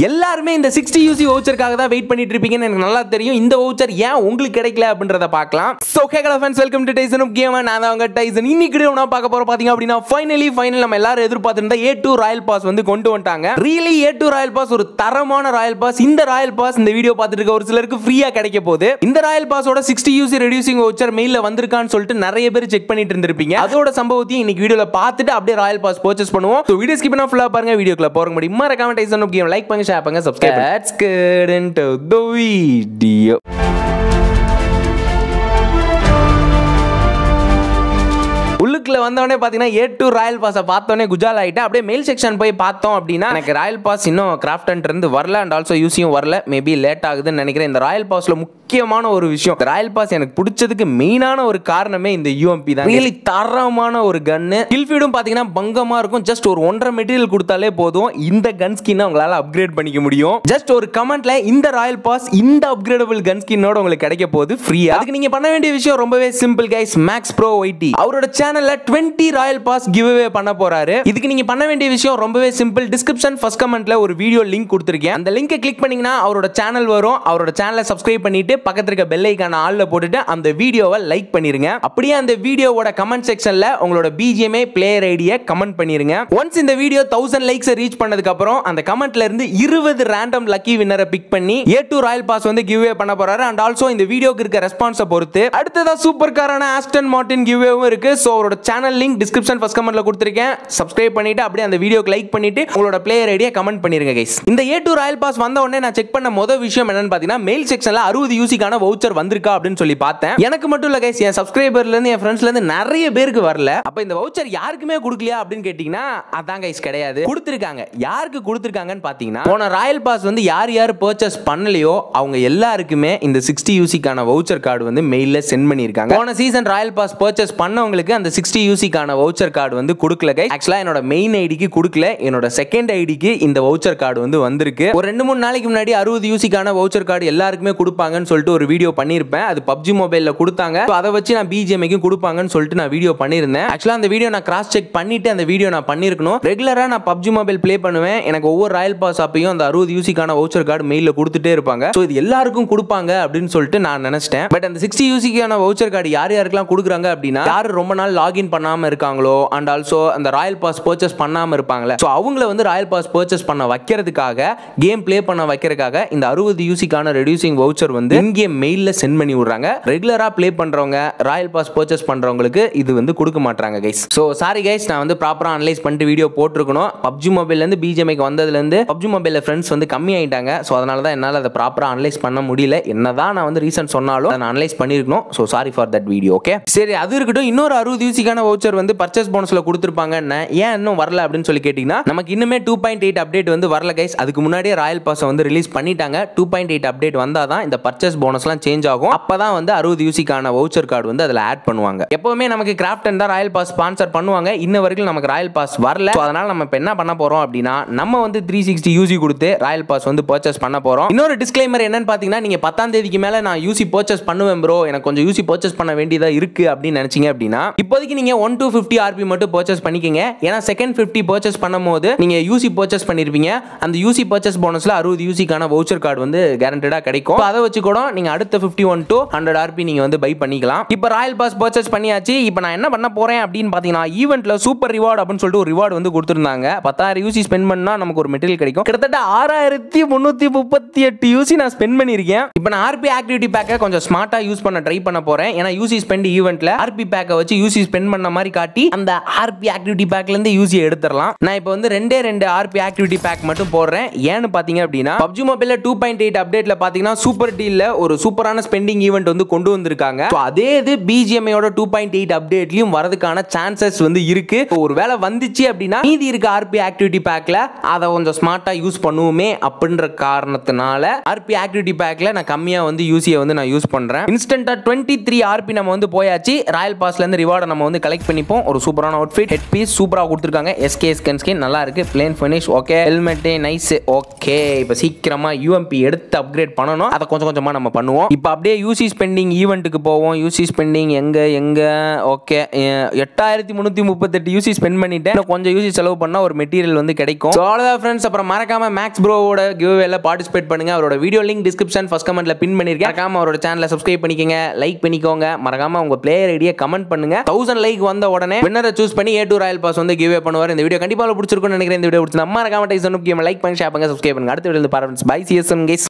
எல்லாருமே இந்த sixty UC வவுச்சருக்காக தான் வெயிட் பண்ணிட்டு இருப்பீங்கன்னு எனக்கு நல்லா தெரியும் இந்த வவுச்சர் ஏன் உங்களுக்கு கிடைக்கல அப்படின்றத பார்க்கலாம் ஸோ கேக்கல fans welcome to Tyson game நான் தான் அவங்க டைசன் இன்னைக்கு video நான் பார்க்க போறோம் பாத்தீங்க அப்படின்னா ஃபைனலி ஃபைனல் நம்ம எல்லாரும் எதிர்பார்த்திருந்த ஏ டூ ராயல் பாஸ் வந்து கொண்டு வந்துட்டாங்க really A two royal pass ஒரு தரமான ராயல் பாஸ் இந்த ராயல் பாஸ் இந்த வீடியோ பார்த்துட்டு இருக்க ஒரு சிலருக்கு ஃப்ரீயா கிடைக்க போகுது இந்த ராயல் பாஸோட சிக்ஸ்டி யூசி ரெடியூசிங் வவுச்சர் மெயில வந்திருக்கான்னு சொல்லிட்டு நிறைய பேர் செக் பண்ணிட்டு இருந்திருப்பீங்க அதோட சம்பவத்தையும் இன்னைக்கு வீடியோல பார்த்துட்டு அப்படியே ராயல் பாஸ் பர்ச்சேஸ் பண்ணுவோம் ஸோ வீடியோ ஸ்கிப் பண்ணா ஃபுல்லா பாருங்க வீடியோக்குள்ள போற முடியும் மறக்காம டைசன் கேம் லைக் பண்ணுங்க ஷேர் பண்ணுங்க subscribe Let's get into the video. உள்ளுக்குள்ள வந்தவொடனே பார்த்தீங்கன்னா ஏ டூ ராயல் பாஸை பார்த்தோன்னே குஜால் ஆகிட்டு அப்படியே மெயில் செக்ஷன் போய் பார்த்தோம் அப்படின்னா எனக்கு ராயல் பாஸ் இன்னும் கிராஃப்ட் இருந்து வரல அண்ட் ஆல்சோ யூசியும் வரல மேபி லேட் ஆகுதுன்னு நினைக்கிறேன் இந்த ராயல் பாஸ்ல முக்கியமான ஒரு விஷயம் இந்த ராயல் பாஸ் எனக்கு பிடிச்சதுக்கு மெயினான ஒரு காரணமே இந்த யூஎம்பி தான் ரியலி தரமான ஒரு கன்னு கில்ஃபீடும் பார்த்தீங்கன்னா பங்கமா இருக்கும் ஜஸ்ட் ஒரு ஒன்றரை மெட்டீரியல் கொடுத்தாலே போதும் இந்த கன் ஸ்கின்னை உங்களால் அப்கிரேட் பண்ணிக்க முடியும் ஜஸ்ட் ஒரு கமெண்ட்ல இந்த ராயல் பாஸ் இந்த அப்கிரேடபிள் கன் ஸ்கின்னோட உங்களுக்கு கிடைக்க போகுது ஃப்ரீயா அதுக்கு நீங்க பண்ண வேண்டிய விஷயம் ரொம்பவே simple guys Max bro YT அவரோட சேனல்ல 20 ராயல் பாஸ் கிவ் அவே பண்ண போறாரு இதுக்கு நீங்க பண்ண வேண்டிய விஷயம் ரொம்பவே சிம்பிள் டிஸ்கிரிப்ஷன் ஃபர்ஸ்ட் கமெண்ட்ல ஒரு வீடியோ லிங்க் கொடுத்துருக்கேன் அந்த லிங்கை கிளிக் பண்ணீங்கன்னா அவரோட சேனல் வரும் அவரோட சேனலை சப்ஸ்கிரைப் பண்ணிட்டு பக்கத்துல இருக்க பெல் ஐக்கான ஆல்ல போட்டுட்டு அந்த வீடியோவை லைக் பண்ணிருங்க அப்படியே அந்த வீடியோவோட கமெண்ட் செக்ஷன்ல உங்களோட பிஜிஎம்ஏ பிளேயர் ஐடியை கமெண்ட் பண்ணிருங்க ஒன்ஸ் இந்த வீடியோ தௌசண்ட் லைக்ஸ் ரீச் பண்ணதுக்கு அப்புறம் அந்த கமெண்ட்ல இருந்து இருபது ரேண்டம் லக்கி வின்னரை பிக் பண்ணி ஏ டூ ராயல் பாஸ் வந்து கிவ் பண்ண போறாரு அண்ட் ஆல்சோ இந்த வீடியோக்கு இருக்க ரெஸ்பான்ஸை பொறுத்து அடுத்ததா சூப்பர் காரான ஆஸ்டன் மார்டின் கிவ்வேவும் இருக்கு ஸோ அவரோட சேனல் லிங்க் டிஸ்கிரிப்ஷன் ஃபர்ஸ்ட் கமெண்ட்ல கொடுத்துருக்கேன் சப்ஸ்கிரைப் பண்ணிட்டு அப்படியே அந்த வீடியோக்கு லைக் பண்ணிட்டு உங்களோட பிளேயர் ஐடியா கமெண்ட் பண்ணிருங்க கைஸ் இந்த ஏ டூ ராயல் பாஸ் வந்த உடனே நான் செக் பண்ண முதல் விஷயம் என்னன்னு பார்த்தீங்கன்னா மெயில் செக்ஷன்ல அறுபது யூசிக்கான வவுச்சர் வந்திருக்கா அப்படின்னு சொல்லி பார்த்தேன் எனக்கு மட்டும் இல்ல கைஸ் என் சப்ஸ்கிரைபர்ல இருந்து என் ஃப்ரெண்ட்ஸ்ல இருந்து நிறைய பேருக்கு வரல அப்ப இந்த வவுச்சர் யாருக்குமே கொடுக்கலையா அப்படின்னு கேட்டீங்கன்னா அதான் கைஸ் கிடையாது கொடுத்துருக்காங்க யாருக்கு கொடுத்துருக்காங்கன்னு பார்த்தீங்கன்னா போன ராயல் பாஸ் வந்து யார் யார் பர்ச்சேஸ் பண்ணலையோ அவங்க எல்லாருக்குமே இந்த சிக்ஸ்டி யூசிக்கான வவுச்சர் கார்டு வந்து மெயில சென்ட் பண்ணியிருக்காங்க போன சீசன் ராயல் பாஸ் பர்ச்சேஸ் பண்ணவங்களுக்கு அந்த சிக்ஸ்டி யூசிக்கான வவுச்சர் கார்டு வந்து கொடுக்கல கை ஆக்சுவலா என்னோட மெயின் ஐடிக்கு கொடுக்கல என்னோட செகண்ட் ஐடிக்கு இந்த வவுச்சர் கார்டு வந்து வந்திருக்கு ஒரு ரெண்டு மூணு நாளைக்கு முன்னாடி அறுபது யூசிக்கான வவுச்சர் கார்டு எல்லாருக்குமே கொடுப்பாங்கன்னு சொல்லிட்டு ஒரு வீடியோ பண்ணியிருப்பேன் அது பப்ஜி மொபைல்ல கொடுத்தாங்க So அதை வச்சு நான் பிஜிஎம்ஐக்கும் கொடுப்பாங்கன்னு சொல்லிட்டு நான் வீடியோ பண்ணியிருந்தேன் ஆக்சுவலா அந்த வீடியோ நான் கிராஸ் செக் பண்ணிட்டு அந்த வீடியோ நான் பண்ணிருக்கணும் ரெகுலரா நான் பப்ஜி மொபைல் ப்ளே பண்ணுவேன் எனக்கு ஒவ்வொரு ராயல் பாஸ் அப்பையும் அந்த அறுபது யூசிக்கான வவுச்சர் கார்டு மெயில கொடுத்துட்டே இருப்பாங்க ஸோ இது எல்லாருக்கும் கொடுப்பாங்க அப்படின்னு சொல்லிட்டு நான் நினைச்சிட்டேன் பட் அந்த சிக்ஸ்டி யூசிக்கான வவுச்சர் கார்டு யார் யாருக்கெல்லாம் கொடுக்குறாங்க அப்படின்னா யார் ரொம்ப நாள் லாகின் பண்ணாம இருக்காங்களோ அண்ட் ஆல்சோ அந்த ராயல் பாஸ் பர்ச்சேஸ் பண்ணாம இருப்பாங்களே ஸோ அவங்கள வந்து ராயல் பாஸ் பர்ச்சேஸ் பண்ண வைக்கிறதுக்காக கேம் ப்ளே பண்ண வைக்கிறதுக்காக இந்த அறுபது யூசிக்கான ரெடியூசிங் வவுச்சர் வந்து இன்கேம் மெயிலில் சென்ட் பண்ணி விடுறாங்க ரெகுலராக ப்ளே பண்ணுறவங்க ராயல் பாஸ் பர்ச்சேஸ் பண்ணுறவங்களுக்கு இது வந்து கொடுக்க மாட்டாங்க கைஸ் ஸோ சாரி கைஸ் நான் வந்து ப்ராப்பராக அனலைஸ் பண்ணிட்டு வீடியோ போட்டிருக்கணும் பப்ஜி மொபைல்லேருந்து பிஜிஎம்ஐக்கு வந்ததுலேருந்து பப்ஜி மொபைலில் ஃப்ரெண்ட்ஸ் வந்து கம்மி ஆயிட்டாங்க ஸோ அதனால தான் என்னால் அதை ப்ராப்பராக அனலைஸ் பண்ண முடியல என்னதான் நான் வந்து ரீசன் சொன்னாலும் அதை நான் அனலைஸ் பண்ணியிருக்கணும் so sorry for that video okay சரி அது இருக்கட்டும் இன்னொரு அறுபது யூசிக்கான வவுச்சர் வந்து பர்ச்சேஸ் போனஸில் கொடுத்துருப்பாங்க என்ன ஏன் இன்னும் வரல அப்படின்னு சொல்லி கேட்டிங்கன்னா நமக்கு இன்னுமே டூ பாயிண்ட் எயிட் அப்டேட் வந்து வரல கைஸ் அதுக்கு முன்னாடியே ராயல் பாஸை வந்து ரிலீஸ் பண்ணிட்டாங்க டூ பாயிண்ட் எயிட் அப்டேட் வந்தால் தான் இந்த பர்ச்சேஸ் போனஸ்லாம் சேஞ்ச் ஆகும் அப்போ தான் வந்து அறுபது யூசிக்கான வவுச்சர் கார்டு வந்து அதில் ஆட் பண்ணுவாங்க எப்போவுமே நமக்கு கிராஃப்ட் தான் ராயல் பாஸ் ஸ்பான்சர் பண்ணுவாங்க இன்ன வரைக்கும் நமக்கு ராயல் பாஸ் வரல So அதனால நம்ம இப்போ என்ன பண்ண போகிறோம் அப்படின்னா நம்ம வந்து த்ரீ சிக்ஸ்டி யூசி கொடுத்து ராயல் பாஸ் வந்து பர்ச்சேஸ் பண்ண போகிறோம் இன்னொரு டிஸ்க்ளைமர் என்னன்னு பார்த்தீங்கன்னா நீங்கள் பத்தாம் தேதிக்கு மேலே நான் யூசி பர்ச்சேஸ் பண்ணுவேன் ப்ரோ எனக்கு கொஞ்சம் யூசி பர்ச்சேஸ் பண்ண வேண்டியதாக இருக்கு அப்படின்னு நினைச்சீங்க அப்படின்னா இப்போதைக்கு நீங்க ஒன் டூ ஃபிஃப்டி ஆர்பி மட்டும் பர்ச்சேஸ் பண்ணிக்கங்க ஏன்னா செகண்ட் ஃபிஃப்டி பர்ச்சேஸ் பண்ணும்போது நீங்க யூசி பர்ச்சேஸ் பண்ணிருப்பீங்க அந்த யூசி பர்ச்சேஸ் போனஸ்ல அறுபது யூசிக்கான வவுச்சர் கார்டு வந்து கேரண்டடா கிடைக்கும் So அதை வச்சு கூட நீங்க அடுத்த fifty one to hundred RP நீங்க வந்து பை பண்ணிக்கலாம் இப்போ ராயல் பாஸ் பர்ச்சேஸ் பண்ணியாச்சு இப்போ நான் என்ன பண்ண போறேன் அப்படின்னு பாத்தீங்கன்னா ஈவெண்ட்ல சூப்பர் ரிவார்டு அப்படின்னு சொல்லிட்டு ஒரு ரிவார்டு வந்து கொடுத்துருந்தாங்க பத்தாயிரம் யூசி ஸ்பெண்ட் பண்ணா நமக்கு ஒரு மெட்டீரியல் கிடைக்கும் கிட்டத்தட்ட ஆறாயிரத்தி முந்நூற்றி முப்பத்தி எட்டு யூசி நான் ஸ்பெண்ட் பண்ணியிருக்கேன் இப்போ நான் ஆர்பி ஆக்டிவிட்டி பேக்கை கொஞ்சம் ஸ்மார்ட்டாக யூஸ் பண்ண ட்ரை பண்ண போறேன் ஏன்னா யூசி ஸ்பெண்ட் ஈவெண்ட்ல ஆர்பி பேக்கை வச்சு யூசி ஸ்பெண்ட் பண்ண மாதிரி காட்டி அந்த ஆர்பி ஆக்டிவிட்டி பேக்ல இருந்து யூசி எடுத்துடலாம் நான் இப்போ வந்து ரெண்டே ரெண்டு ஆர்பி ஆக்டிவிட்டி பேக் மட்டும் போடுறேன் ஏன்னு பாத்தீங்க அப்படின்னா பப்ஜி மொபைல்ல டூ பாயிண்ட் எயிட் அப்டேட்ல பாத்தீங்கன்னா சூப்பர் டீல்ல ஒரு சூப்பரான ஸ்பெண்டிங் ஈவெண்ட் வந்து கொண்டு வந்திருக்காங்க So அதே இது பிஜிஎம்ஐயோட டூ பாயிண்ட் எயிட் அப்டேட்லயும் வரதுக்கான சான்சஸ் வந்து இருக்கு So ஒரு வேளை வந்துச்சு அப்படின்னா மீதி இருக்க ஆர்பி ஆக்டிவிட்டி பேக்ல அதை கொஞ்சம் ஸ்மார்ட்டா யூஸ் பண்ணுவோமே அப்படின்ற காரணத்தினால ஆர்பி ஆக்டிவிட்டி பேக்ல நான் கம்மியா வந்து யூசியை வந்து நான் யூஸ் பண்றேன் இன்ஸ்டன்டா டுவெண்ட்டி த்ரீ ஆர்பி நம்ம வந்து போயாச்சு ராயல் பாஸ்ல இருந்து ரிவார்டை நம்ம வந்து வந்து கலெக்ட் பண்ணிப்போம் ஒரு சூப்பரான அவுட்ஃபிட் ஹெட் பீஸ் சூப்பராக கொடுத்துருக்காங்க எஸ்கே ஸ்கன் ஸ்கின் நல்லா இருக்கு plain finish okay helmet nice okay இப்போ சீக்கிரமா யூஎம்பி எடுத்து அப்கிரேட் பண்ணணும் அதை கொஞ்சம் கொஞ்சமாக நம்ம பண்ணுவோம் இப்போ அப்படியே யூசி ஸ்பெண்டிங் ஈவெண்ட்டுக்கு போவோம் யூசி ஸ்பெண்டிங் எங்க எங்க ஓகே எட்டாயிரத்தி முந்நூற்றி முப்பத்தெட்டு யூசி ஸ்பெண்ட் பண்ணிட்டேன் இன்னும் கொஞ்சம் யூசி செலவு பண்ணால் ஒரு மெட்டீரியல் வந்து கிடைக்கும் ஸோ அவ்வளோதான் ஃப்ரெண்ட்ஸ் அப்புறம் மறக்காம மேக்ஸ் ப்ரோவோட கிவ்வேல பார்ட்டிசிபேட் பண்ணுங்க அவரோட வீடியோ லிங்க் டிஸ்கிரிப்ஷன் ஃபர்ஸ்ட் கமெண்ட்ல பின் பண்ணிருக்கேன் மறக்காம அவரோட சேனலை சப்ஸ்கிரைப் பண்ணிக்கோங்க லைக் பண்ணிக்கோங்க மறக்காம உங்க பிளேயர் ஐடியை கமெண்ட் பண்ணுங்க தௌசண்ட் லைக் வந்த உடனே வின்னரை சூஸ் பண்ணி ஏ டூ ராயல் பாஸ் வந்து கிவ்வே பண்ணுவார் இந்த வீடியோ கண்டிப்பாக பிடிச்சிருக்கும்னு நினைக்கிறேன் இந்த வீடியோ பிடிச்சி நம்ம மறக்காம டைஸ் லைக் பண்ணி ஷேர் பண்ணுங்க சப்ஸ்கிரைப் பண்ணுங்க அடுத்த வீடியோ பாருங்க பை சிஎஸ்எம் கேஸ்